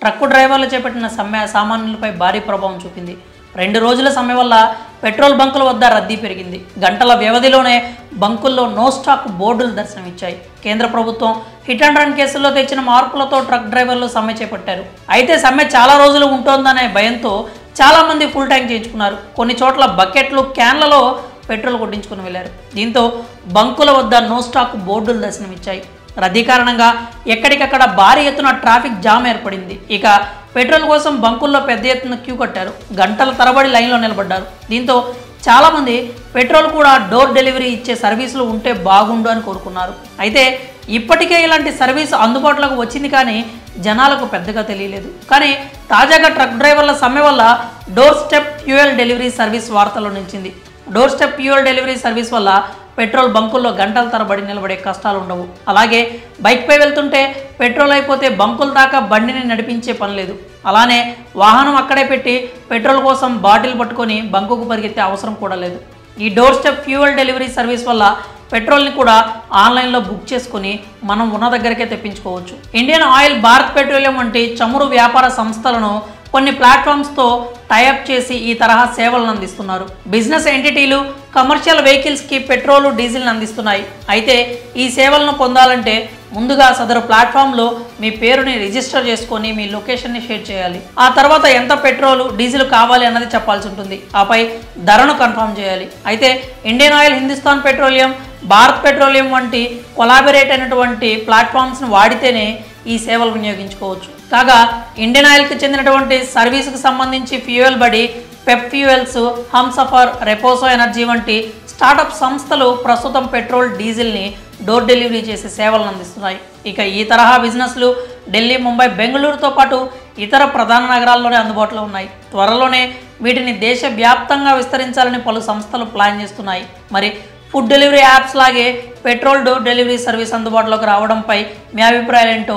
truck డ్రైవర్లు చేపట్టిన సమ్మె సామాన్యులపై భారీ ప్రభావం చూపింది రెండు రోజుల సమ్మె వల్ల పెట్రోల్ బంకుల వద్ద రద్దీ పెరిగింది గంటల వ్యవధిలోనే బంకుల్లో నో స్టాక్ బోర్డులు దర్శనమిచ్చాయి కేంద్ర ప్రభుత్వం హిట్ అండ్ రన్ కేసుల్లో తెచ్చిన మార్పులతో ట్రక్ డ్రైవర్లు సమ్మె చేపట్టారు అయితే సమ్మె చాలా రోజులు ఉంటోందనే భయంతో చాలా మంది ఫుల్ ట్యాంక్ చేయించుకున్నారు కొన్ని చోట్ల బకెట్లు క్యాన్లలో పెట్రోల్ కొట్టించుకుని వెళ్లారు దీంతో బంకుల వద్ద నో స్టాక్ బోర్డులు దర్శనమిచ్చాయి రద్దీ కారణంగా ఎక్కడికక్కడ భారీ ఎత్తున ట్రాఫిక్ జామ్ ఏర్పడింది ఇక పెట్రోల్ కోసం బంకుల్లో పెద్ద ఎత్తున క్యూ కట్టారు గంటల తరబడి లైన్లో నిలబడ్డారు దీంతో చాలామంది పెట్రోల్ కూడా డోర్ డెలివరీ ఇచ్చే సర్వీసులు ఉంటే బాగుండు అని కోరుకున్నారు అయితే ఇప్పటికే ఇలాంటి సర్వీస్ అందుబాటులోకి వచ్చింది కానీ జనాలకు పెద్దగా తెలియలేదు కానీ తాజాగా ట్రక్ డ్రైవర్ల సమ్మె వల్ల door step fuel delivery service వార్తల్లో నిలిచింది door step fuel delivery service వల్ల పెట్రోల్ బంకుల్లో గంటల తరబడి నిలబడే కష్టాలు ఉండవు అలాగే బైక్పై వెళ్తుంటే పెట్రోల్ అయిపోతే బంకుల దాకా బండిని నడిపించే పని లేదు అలానే వాహనం అక్కడే పెట్టి పెట్రోల్ కోసం బాటిల్ పట్టుకొని బంకుకు పరిగెత్తే అవసరం కూడా లేదు ఈ door step fuel delivery service వల్ల పెట్రోల్ని కూడా ఆన్లైన్లో బుక్ చేసుకుని మనం ఉన్న దగ్గరికే తెప్పించుకోవచ్చు ఇండియన్ ఆయిల్ భారత్ పెట్రోలియం వంటి చమురు వ్యాపార సంస్థలను కొన్ని ప్లాట్ఫామ్స్తో టైఅప్ చేసి ఈ తరహా సేవలను అందిస్తున్నారు బిజినెస్ ఎంటిటీలు కమర్షియల్ వెహికల్స్కి పెట్రోలు డీజిల్ని అందిస్తున్నాయి అయితే ఈ సేవలను పొందాలంటే ముందుగా సదరు ప్లాట్ఫామ్లో మీ పేరుని రిజిస్టర్ చేసుకొని మీ లొకేషన్ని షేర్ చేయాలి ఆ తర్వాత ఎంత పెట్రోలు డీజిల్ కావాలి అన్నది చెప్పాల్సి ఉంటుంది ఆపై ధరను కన్ఫర్మ్ చేయాలి అయితే Indian oil Hindustan petroleum Bharat petroleum వంటి కొలాబరేట్ అయినటువంటి ప్లాట్ఫామ్స్ని వాడితేనే ఈ సేవలు వినియోగించుకోవచ్చు కాగా ఇండియన్ ఆయిల్కి చెందినటువంటి సర్వీస్కి సంబంధించి fuel buddy pep fuels Humsafar Repos energy వంటి స్టార్టప్ సంస్థలు ప్రస్తుతం పెట్రోల్ డీజిల్ని డోర్ డెలివరీ చేసే సేవలను అందిస్తున్నాయి ఇక ఈ తరహా బిజినెస్లు ఢిల్లీ ముంబై బెంగళూరుతో పాటు ఇతర ప్రధాన నగరాల్లోనే అందుబాటులో ఉన్నాయి త్వరలోనే వీటిని దేశవ్యాప్తంగా విస్తరించాలని పలు సంస్థలు ప్లాన్ చేస్తున్నాయి మరి ఫుడ్ డెలివరీ యాప్స్ లాగే పెట్రోల్ డోర్ డెలివరీ సర్వీస్ అందుబాటులోకి రావడంపై మీ అభిప్రాయాలు ఏంటో